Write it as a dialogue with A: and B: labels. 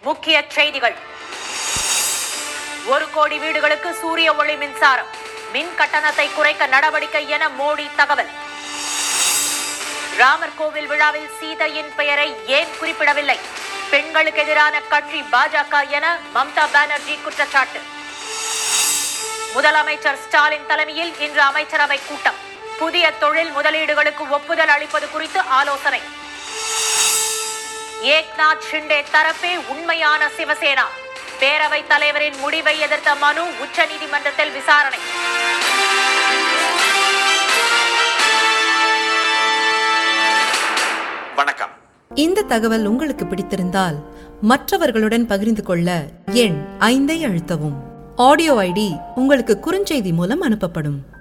A: முக்கிய செய்திகள் ஒரு கோடி வீடுகளுக்கு சூரிய ஒளி மின்சாரம் மின் கட்டணத்தை குறைக்க நடவடிக்கை என மோடி தகவல் ராமர் கோவில் விழாவில் சீதையின் பெயரை ஏன் குறிப்பிடவில்லை பெண்களுக்கு எதிரான கட்சி பாஜக என மம்தா பானர்ஜி குற்றச்சாட்டு முதலமைச்சர் ஸ்டாலின் தலைமையில் இன்று அமைச்சரவை கூட்டம் புதிய தொழில் முதலீடுகளுக்கு ஒப்புதல் அளிப்பது குறித்து ஆலோசனை ஏக்நாத் ஷிண்டே தரப்பே உண்மையான சிவசேனா பேரவைத் தலைவரின் முடிவை எதிர்த்த மனு உச்சநீதிமன்றத்தில் விசாரணை
B: வணக்கம்
C: இந்த தகவல் உங்களுக்கு பிடித்திருந்தால் மற்றவர்களுடன் பகிர்ந்து கொள்ள எண் ஐந்தை அழுத்தவும் ஆடியோ ஐடி உங்களுக்கு குறுஞ்செய்தி மூலம் அனுப்பப்படும்